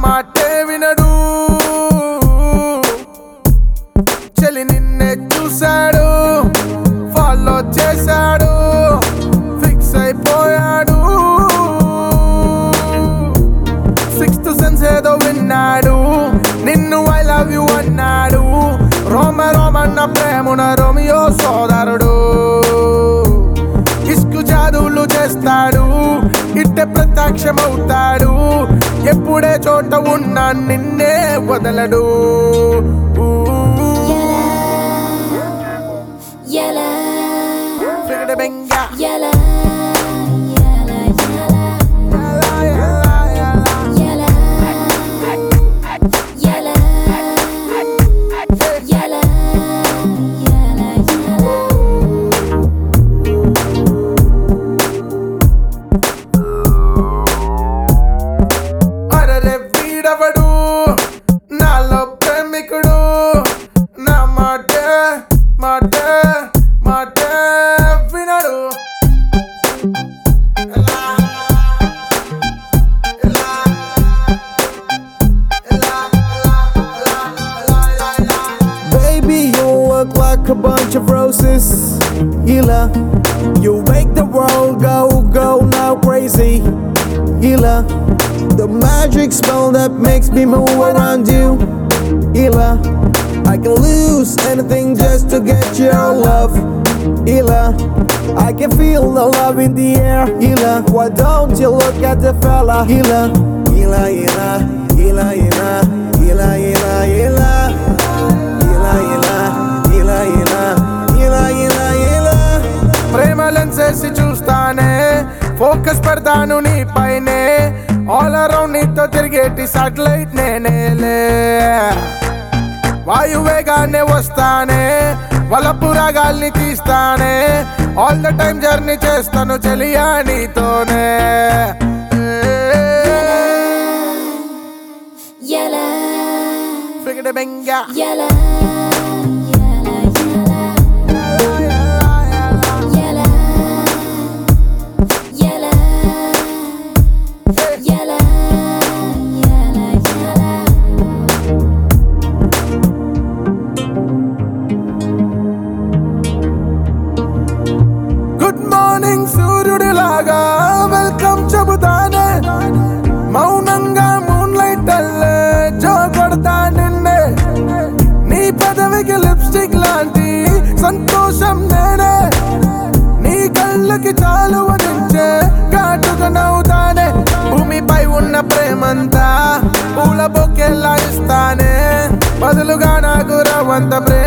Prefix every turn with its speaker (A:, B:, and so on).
A: మాటే వినడు చెలి నిన్నే చూశాడు ఫాలో చేశాడు ఫిక్స్ అయిపోయాడు సిక్స్త్ సెన్స్ ఏదో విన్నాడు నిన్ను ఐ లవ్ యు అన్నాడు రోమ రోమన్న ప్రేమున రోమియో సోదరుడు ఇస్కు జాదువులు చేస్తాడు ఇట్టే ప్రత్యక్షమవుతాడు ఎప్పుడే చోట ఉన్నా నిన్నే వదలడు
B: Yella,
A: ఫిగడ బెంగ
B: yella, yella, yella, yella, yella, yella, yella, yella.
A: అరరే వీడవడు నాలో ప్రేమికుడు నా మాట మాట మాట వినడు ఎలా, ఎలా, ఎలా, ఎలా, ఎలా, ఎలా, ఎలా.
C: Baby, you look like a bunch of roses. Hila, you make the world go, go now crazy. Hila, the magic spell that makes me move around you. Hila, I can lose anything just to get your love. Hila, I can feel the love in the air. Hila, why don't you look at the fella? Hila, Hila, Hila, Hila, Hila, Hila, Hila, Hila. ఇలా ఇలా ఇలా ఇలా ఇలా ఇలా ఇలా
A: ప్రేమ లెన్సేసి చూస్తానే focus పెడతాను నీ పైనే ఆల్ అరౌండ్ నీతో తిరిగేటి సాటిలైట్ నేనేలే వాయువేగానే వస్తానే వలపురాగాల్ని తీస్తానే ఆల్ ద టైం జర్నీ చేస్తాను చెలియా నీతోనే
B: Yella,
A: ఫిగడ బెంగ
B: yella, yella, yella, yella, yella, yella, yella.
A: Good morning సూర్యుడిలాగా వెల్కమ్ చెబుతానే మౌనంగా మూన్ లైట్ అల్లే జో కొడతా నిన్నే నీ పెదవికి లిప్స్టిక్ లాంటి సంతోషం నేనే నీ కళ్ళకి చాలు నుంచే ఘాటుగా నవ్వుతానే భూమిపై ఉన్న ప్రేమంతా పూల బొక్కెలా ఇస్తానే బదులుగా నాకు రవంత ప్రేమ